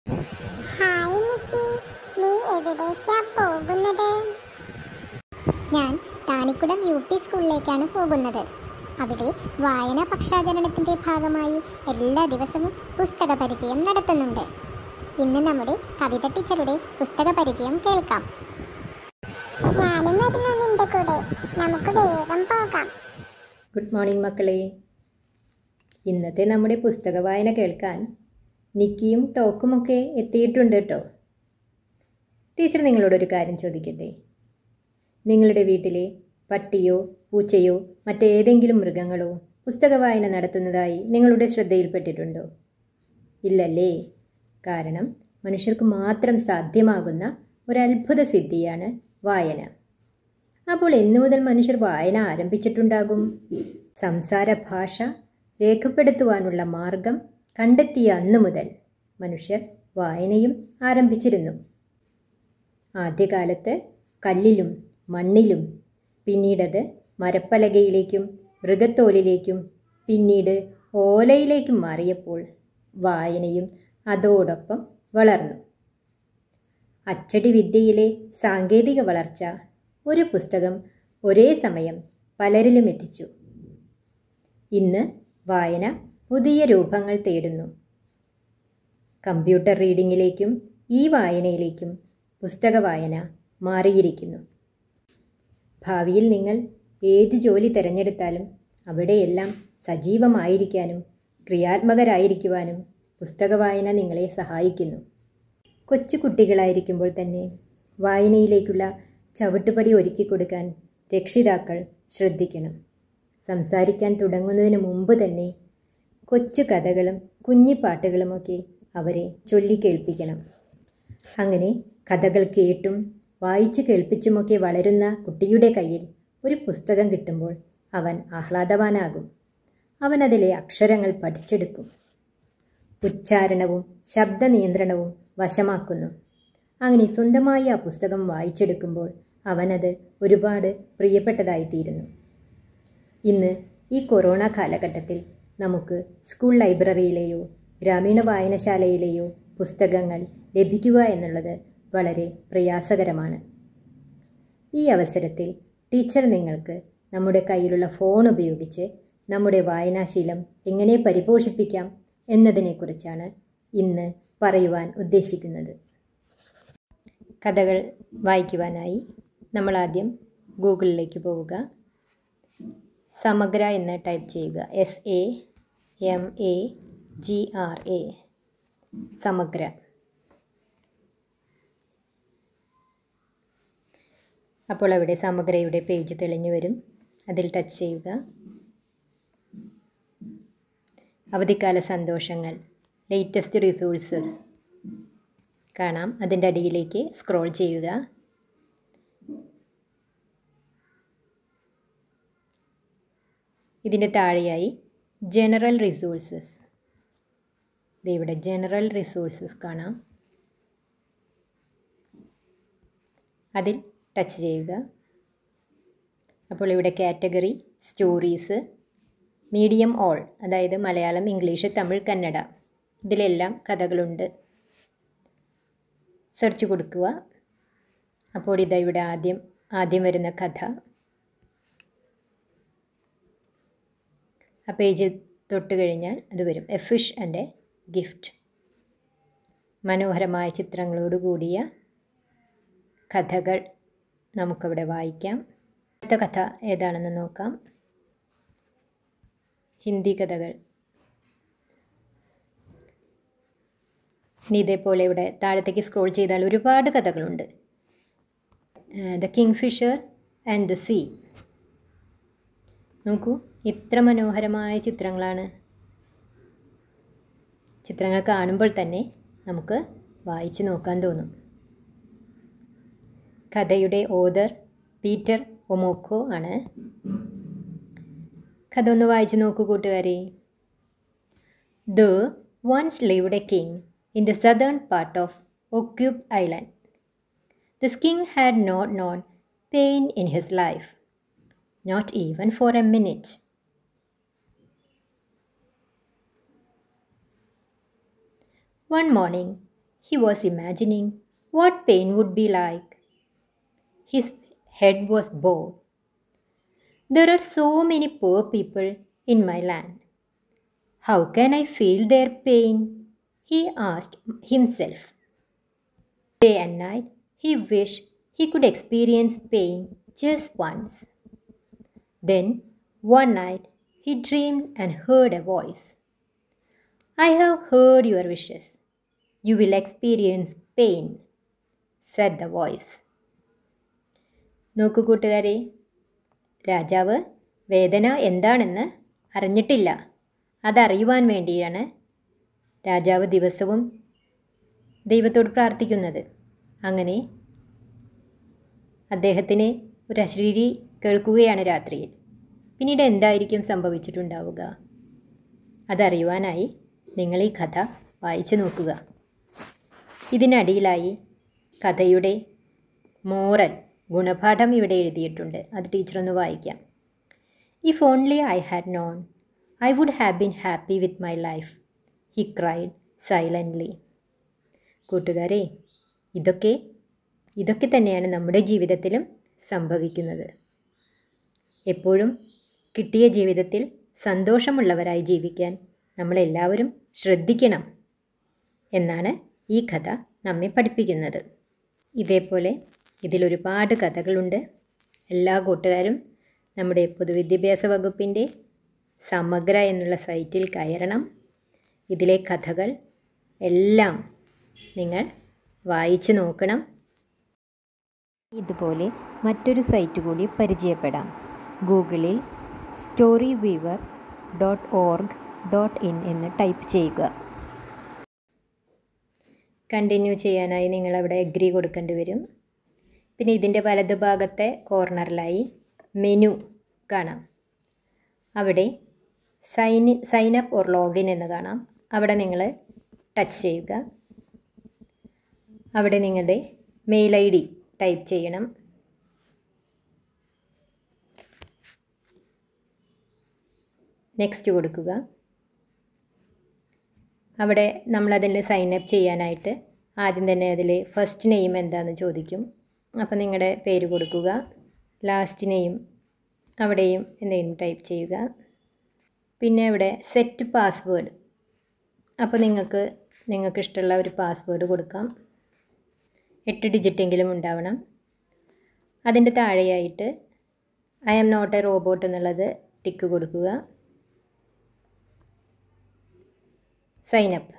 Hi Nikki നീ എവിടേക്കാ പോകുന്നത് ഞാൻ താണിക്കുടം യു പി സ്കൂളിലേക്കാണ് പോകുന്നത് അവിടെ വായനാ പക്ഷാചരണത്തിന്റെ ഭാഗമായി എല്ലാ ദിവസവും പുസ്തക പരിചയം നടത്തുന്നുണ്ട് ഇന്ന് നമ്മുടെ കവിത ടീച്ചറുടെ പുസ്തക പരിചയം കേൾക്കാം ഞാനും വരുന്നു നിന്റെ കൂടെ നമുക്ക് വേഗം പോകാം ഗുഡ് മോർണിംഗ് മക്കളെ ഇന്നത്തെ നമ്മുടെ പുസ്തക വായന കേൾക്കാൻ നിക്കിയും ടോക്കുമൊക്കെ എത്തിയിട്ടുണ്ട് കേട്ടോ ടീച്ചർ നിങ്ങളോടൊരു കാര്യം ചോദിക്കട്ടെ നിങ്ങളുടെ വീട്ടിലെ പട്ടിയോ പൂച്ചയോ മറ്റേതെങ്കിലും മൃഗങ്ങളോ പുസ്തക വായന നടത്തുന്നതായി നിങ്ങളുടെ ശ്രദ്ധയിൽപ്പെട്ടിട്ടുണ്ടോ ഇല്ലല്ലേ കാരണം മനുഷ്യർക്ക് മാത്രം സാധ്യമാകുന്ന ഒരു അത്ഭുത സിദ്ധിയാണ് വായന അപ്പോൾ എന്നു മുതൽ മനുഷ്യർ വായന ആരംഭിച്ചിട്ടുണ്ടാകും സംസാര ഭാഷ രേഖപ്പെടുത്തുവാനുള്ള മാർഗം കണ്ടെത്തിയ അന്നു മുതൽ മനുഷ്യർ വായനയും ആരംഭിച്ചിരുന്നു ആദ്യകാലത്ത് കല്ലിലും മണ്ണിലും പിന്നീടത് മരപ്പലകയിലേക്കും മൃഗത്തോലിലേക്കും പിന്നീട് ഓലയിലേക്കും മാറിയപ്പോൾ വായനയും അതോടൊപ്പം വളർന്നു അച്ചടി വിദ്യയിലെ സാങ്കേതിക വളർച്ച ഒരു പുസ്തകം ഒരേ സമയം പലരിലും എത്തിച്ചു ഇന്ന് വായന പുതിയ രൂപങ്ങൾ തേടുന്നു കമ്പ്യൂട്ടർ റീഡിങ്ങിലേക്കും ഈ വായനയിലേക്കും പുസ്തക വായന മാറിയിരിക്കുന്നു ഭാവിയിൽ നിങ്ങൾ ഏത് ജോലി തിരഞ്ഞെടുത്താലും അവിടെയെല്ലാം സജീവമായിരിക്കാനും ക്രിയാത്മകരായിരിക്കുവാനും പുസ്തക വായന നിങ്ങളെ സഹായിക്കുന്നു കൊച്ചു കുട്ടികളായിരിക്കുമ്പോൾ തന്നെ വായനയിലേക്കുള്ള ചവിട്ടുപടി ഒരുക്കി കൊടുക്കാൻ രക്ഷിതാക്കൾ ശ്രദ്ധിക്കണം സംസാരിക്കാൻ തുടങ്ങുന്നതിന് മുമ്പ് തന്നെ കൊച്ചു കഥകളും കുഞ്ഞിപ്പാട്ടുകളുമൊക്കെ അവരെ ചൊല്ലിക്കേൾപ്പിക്കണം അങ്ങനെ കഥകൾ കേട്ടും വായിച്ചു കേൾപ്പിച്ചുമൊക്കെ വളരുന്ന കുട്ടിയുടെ കയ്യിൽ ഒരു പുസ്തകം കിട്ടുമ്പോൾ അവൻ ആഹ്ലാദവാനാകും അവൻ അതിലെ അക്ഷരങ്ങൾ പഠിച്ചെടുക്കും ഉച്ചാരണവും ശബ്ദ നിയന്ത്രണവും വശമാക്കുന്നു അങ്ങനെ സ്വന്തമായി ആ പുസ്തകം വായിച്ചെടുക്കുമ്പോൾ അവനത് ഒരുപാട് പ്രിയപ്പെട്ടതായിത്തീരുന്നു ഇന്ന് ഈ കൊറോണ കാലഘട്ടത്തിൽ നമുക്ക് സ്കൂൾ ലൈബ്രറിയിലെയോ ഗ്രാമീണ വായനശാലയിലെയോ പുസ്തകങ്ങൾ ലഭിക്കുക എന്നുള്ളത് വളരെ പ്രയാസകരമാണ് ഈ അവസരത്തിൽ ടീച്ചർ നിങ്ങൾക്ക് നമ്മുടെ കയ്യിലുള്ള ഫോൺ ഉപയോഗിച്ച് നമ്മുടെ വായനാശീലം എങ്ങനെ പരിപോഷിപ്പിക്കാം എന്നതിനെക്കുറിച്ചാണ് ഇന്ന് പറയുവാൻ ഉദ്ദേശിക്കുന്നത് കഥകൾ വായിക്കുവാനായി നമ്മൾ ആദ്യം ഗൂഗിളിലേക്ക് പോവുക സമഗ്ര എന്ന് ടൈപ്പ് ചെയ്യുക S A M A G R A Samagra അപ്പോൾ അവിടെ സമഗ്രയുടെ പേജ് തെളിഞ്ഞു വരും അതിൽ ടച്ച് ചെയ്യുക അവധിക്കാല സന്തോഷങ്ങൾ ലേറ്റസ്റ്റ് റിസോഴ്സസ് കാണാം അതിൻ്റെ അടിയിലേക്ക് സ്ക്രോൾ ചെയ്യുക ഇതിൻ്റെ താഴെയായി ജനറൽ റിസോഴ്സസ് ഇവിടെ ജനറൽ റിസോഴ്സസ് കാണാം അതിൽ ടച്ച് ചെയ്യുക അപ്പോൾ ഇവിടെ കാറ്റഗറി സ്റ്റോറീസ് മീഡിയം ഓൾ അതായത് മലയാളം ഇംഗ്ലീഷ് തമിഴ് കന്നഡ ഇതിലെല്ലാം കഥകളുണ്ട് സെർച്ച് കൊടുക്കുക അപ്പോൾ ഇതാ ഇവിടെ ആദ്യം ആദ്യം വരുന്ന കഥ ആ പേജിൽ തൊട്ട് കഴിഞ്ഞാൽ അത് വരും a fish and a gift മനോഹരമായ ചിത്രങ്ങളോട് കൂടിയ കഥകൾ നമുക്കവിടെ വായിക്കാം അടുത്ത കഥ ഏതാണെന്ന് നോക്കാം ഹിന്ദി കഥകൾ ഇനി ഇതേപോലെ ഇവിടെ താഴത്തേക്ക് സ്ക്രോൾ ചെയ്താൽ ഒരുപാട് കഥകളുണ്ട് the kingfisher and the sea നോക്കൂ ഇത്ര മനോഹരമായ ചിത്രങ്ങളാണ് ചിത്രങ്ങൾ കാണുമ്പോൾ തന്നെ നമുക്ക് വായിച്ചു നോക്കാൻ തോന്നും കഥയുടെ ഓദർ പീറ്റർ ഒമോക്കോ ആണ് കഥ ഒന്ന് വായിച്ചു നോക്കൂ കൂട്ടുകാരെ the once lived a king in the southern part of ഒക്യൂബ് island this king had not known pain in his life not even for a minute. One morning, he was imagining what pain would be like. His head was bowed. There are so many poor people in my land. How can I feel their pain? He asked himself. Day and night, he wished he could experience pain just once. Then, one night, he dreamed and heard a voice. I have heard your wishes. You will experience pain, said the voice. നോക്കൂ കൂട്ടുകാരെ രാജാവ് വേദന എന്താണെന്ന് അറിഞ്ഞിട്ടില്ല അതറിയുവാൻ വേണ്ടിയാണ് രാജാവ് ദിവസവും ദൈവത്തോട് പ്രാർത്ഥിക്കുന്നത് അങ്ങനെ അദ്ദേഹത്തിന് ഒരു അശ്രീരി കേൾക്കുകയാണ് രാത്രിയിൽ പിന്നീട് എന്തായിരിക്കും സംഭവിച്ചിട്ടുണ്ടാവുക അതറിയുവാനായി നിങ്ങൾ ഈ കഥ വായിച്ചു നോക്കുക ഇതിനടിയിലായി കഥയുടെ മോറൽ ഗുണപാഠം ഇവിടെ എഴുതിയിട്ടുണ്ട് അത് ടീച്ചറൊന്ന് വായിക്കാം if only I had known I would have been happy with my life he cried silently കൂട്ടുകാരെ ഇതൊക്കെ ഇതൊക്കെ തന്നെയാണ് നമ്മുടെ ജീവിതത്തിലും സംഭവിക്കുന്നത് എപ്പോഴും കിട്ടിയ ജീവിതത്തിൽ സന്തോഷമുള്ളവരായി ജീവിക്കാൻ നമ്മളെല്ലാവരും ശ്രദ്ധിക്കണം എന്നാണ് ഈ കഥ നമ്മെ പഠിപ്പിക്കുന്നത് ഇതേപോലെ ഇതിലൊരുപാട് കഥകളുണ്ട് എല്ലാ കൂട്ടുകാരും നമ്മുടെ പൊതുവിദ്യാഭ്യാസ വകുപ്പിൻ്റെ സമഗ്ര എന്നുള്ള സൈറ്റിൽ കയറണം ഇതിലെ കഥകൾ എല്ലാം നിങ്ങൾ വായിച്ചു നോക്കണം ഇതുപോലെ മറ്റൊരു സൈറ്റ് കൂടി പരിചയപ്പെടാം ഗൂഗിളിൽ storyweaver dot org dot in എന്ന് ടൈപ്പ് ചെയ്യുക കണ്ടിന്യൂ ചെയ്യാനായി നിങ്ങളവിടെ എഗ്രി കൊടുക്കേണ്ടി വരും പിന്നെ ഇതിൻ്റെ വലതുഭാഗത്തെ കോർണറിലായി മെനു കാണാം അവിടെ sign sign up or login എന്ന് കാണാം അവിടെ നിങ്ങൾ ടച്ച് ചെയ്യുക അവിടെ നിങ്ങളുടെ മെയിൽ ഐ ഡി ടൈപ്പ് ചെയ്യണം നെക്സ്റ്റ് കൊടുക്കുക അവിടെ നമ്മളതിൽ സൈൻ അപ്പ് ചെയ്യാനായിട്ട് ആദ്യം തന്നെ അതിൽ ഫസ്റ്റ് നെയിം എന്താണെന്ന് ചോദിക്കും അപ്പോൾ നിങ്ങളുടെ പേര് കൊടുക്കുക ലാസ്റ്റ് നെയിം അവിടെയും എന്തെങ്കിലും ടൈപ്പ് ചെയ്യുക പിന്നെ ഇവിടെ സെറ്റ് പാസ്വേഡ് അപ്പോൾ നിങ്ങൾക്ക് നിങ്ങൾക്ക് ഇഷ്ടമുള്ള ഒരു പാസ്വേഡ് കൊടുക്കാം എട്ട് ഡിജിറ്റെങ്കിലും ഉണ്ടാവണം അതിൻ്റെ താഴെയായിട്ട് I am not a robot എന്നുള്ളത് ടിക്ക് കൊടുക്കുക സൈൻ അപ്പ്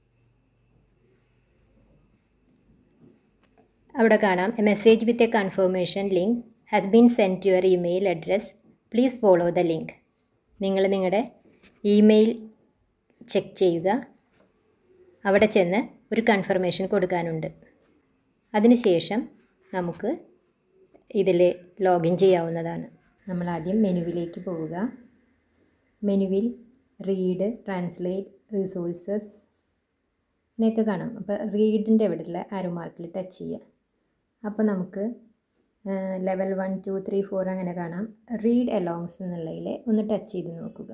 അവിടെ കാണാം a message with a confirmation link has been send to your email address please follow the link നിങ്ങൾ നിങ്ങളുടെ ഇമെയിൽ ചെക്ക് ചെയ്യുക അവിടെ ചെന്ന് ഒരു കൺഫർമേഷൻ കൊടുക്കാനുണ്ട് അതിനുശേഷം നമുക്ക് ഇതിൽ ലോഗിൻ ചെയ്യാവുന്നതാണ് നമ്മൾ ആദ്യം മെനുവിലേക്ക് പോവുക മെനുവിൽ റീഡ് ട്രാൻസ്ലേറ്റ് റിസോഴ്സസ് ഇതിനൊക്കെ കാണാം അപ്പോൾ റീഡിൻ്റെ ഇവിടെയുള്ള ആരോ മാർക്കിൽ ടച്ച് ചെയ്യുക അപ്പോൾ നമുക്ക് level one two three four അങ്ങനെ കാണാം റീഡ് അലോങ്സ് എന്നുള്ളതിൽ ഒന്ന് ടച്ച് ചെയ്ത് നോക്കുക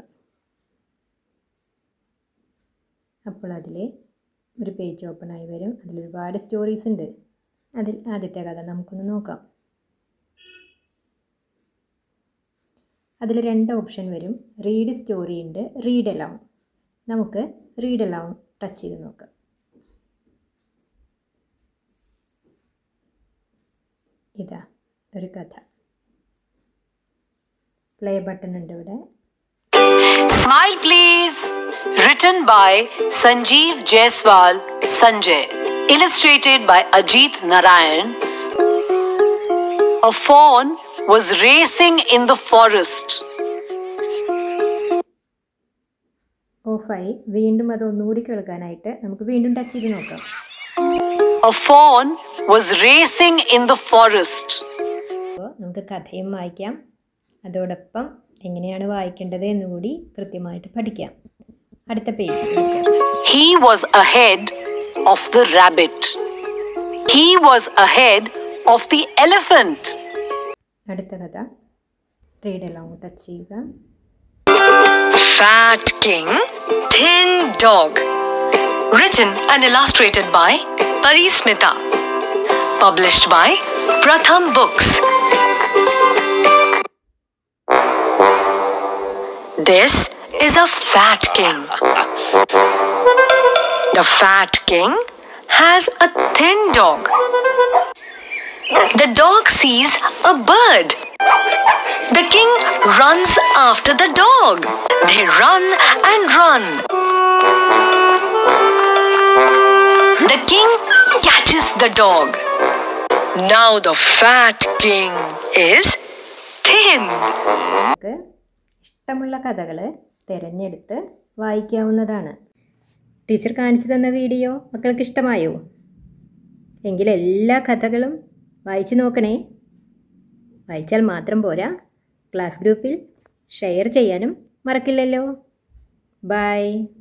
അപ്പോൾ അതിൽ ഒരു പേജ് ഓപ്പൺ ആയി വരും അതിൽ ഒരുപാട് സ്റ്റോറീസ് ഉണ്ട് അതിൽ ആദ്യത്തെ കഥ നമുക്കൊന്ന് നോക്കാം അതിൽ രണ്ട് ഓപ്ഷൻ വരും റീഡ് സ്റ്റോറി ഉണ്ട് റീഡ് അലോങ് നമുക്ക് റീഡ് അലോങ് ടച്ച് ചെയ്ത് നോക്കാം ഇതാ ഒരു കഥ പ്ലേ ബട്ടൺ ഉണ്ട് ഇവിടെ Smile Please, written by Sanjeev Jaiswal Sanjay, illustrated by Ajit Narayan. A fawn was racing in the forest. ഓഫായി വീണ്ടും അത് ഒന്നുകൂടി കേൾക്കാനായിട്ട് നമുക്ക് വീണ്ടും ടച്ച് ചെയ്ത് നോക്കാം A fawn was racing in the forest. അപ്പോൾ നമുക്ക് കഥയും വായിക്കാം അതോടൊപ്പം എങ്ങനെയാണ് വായിക്കേണ്ടത് എന്നുകൂടി കൃത്യമായിട്ട് പഠിക്കാം അടുത്ത page He was ahead of the rabbit. He was ahead of the elephant. അടുത്ത കഥ റീഡ് എല്ലാം ടച്ച് ചെയ്യുക Fat King, Thin Dog. Written and illustrated by Parismita. Published by Pratham Books. This is a fat king. The fat king has a thin dog. The dog sees a bird. The king runs after the dog. They run and run. The king catches the dog. Now the fat king is thin. നമുക്ക് ഇഷ്ടമുള്ള കഥകൾ തിരഞ്ഞെടുത്ത് വായിക്കാവുന്നതാണ് teacher കാണിച്ചു തന്ന video മക്കൾക്ക് ഇഷ്ടമായോ എങ്കിൽ എല്ലാ കഥകളും വായിച്ചു നോക്കണേ വായിച്ചാൽ മാത്രം പോരാ ക്ലാസ് ഗ്രൂപ്പിൽ ഷെയർ ചെയ്യാനും മറക്കില്ലല്ലോ ബൈ